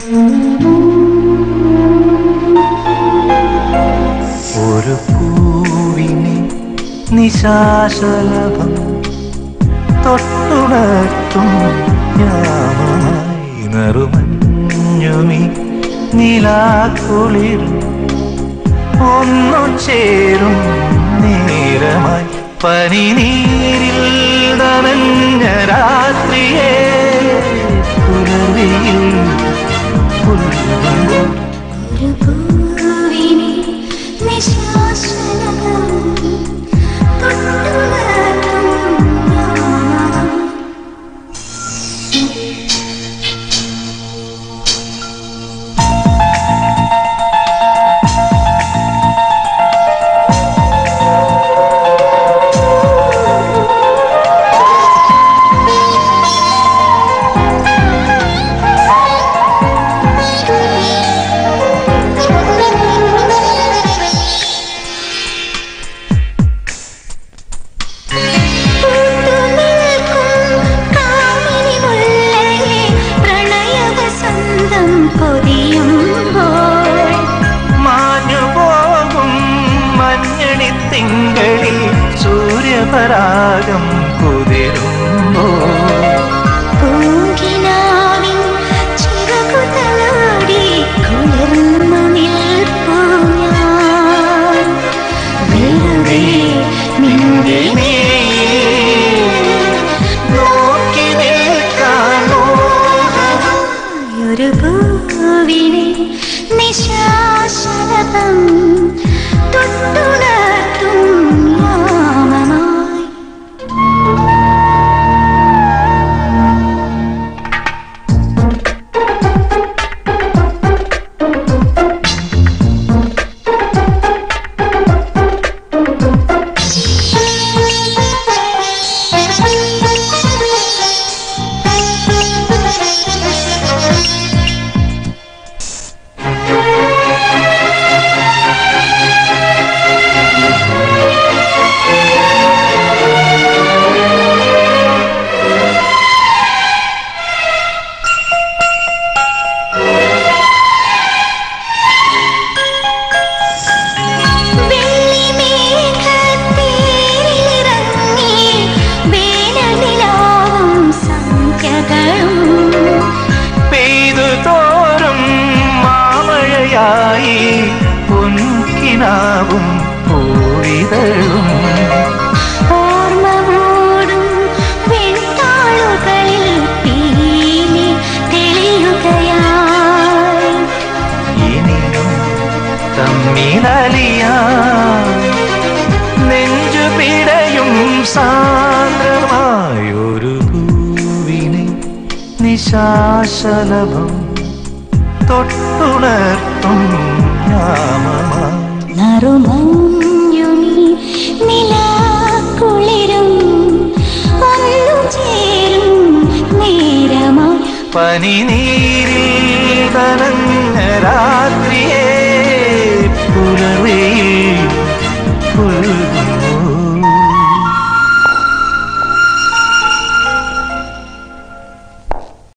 ഒരു പൂവിനെ നിശാശലഭം തൊട്ടുണർത്തും യാമമായി നറുമഞ്ഞുമി നിലാക്കുളിരും ഒന്നു ചേരും നേരമായി പനിനീരിൽ നനഞ്ഞ രാത്രിയെ പുലരിയിൽ പുൽകുമ്പോൾ ഒരു പൂവിനെ നിശാശലഭം തൊട്ടുണർത്തും യാമമായി മാഞ്ഞു പോകും മഞ്ഞണി തിങ്കളിൽ സൂര്യപരാഗം കുതിരുമ്പോ നിന്റെ നോക്കി നിൽക്കാനോ ഒരു പൂവിനെ നിശാശലഭം തൊട്ടുണർത്തും യാമമായി വെള്ളിമേഘത്തേരിലിറങ്ങി വേനലിലാവും സന്ധ്യകളും പെയ്തു തോറും മാമഴയായി പൊൻകിനാവും പൂവിതഴും ഓർമ്മ മൂടും വെൺതാളുകളിൽ പീലി തെളിയുകയായി ഇനിയും തമ്മിലലിയാ നെഞ്ചു പിടയും സാന്ദ്രമായൊരു പൂവിനെ നിശാശലഭം തൊട്ടുണർത്തും യാമമായി നറുമഞ്ഞുമി നിലാക്കുളിരും ഒന്നു ചേരും നേരമായി പനി നീ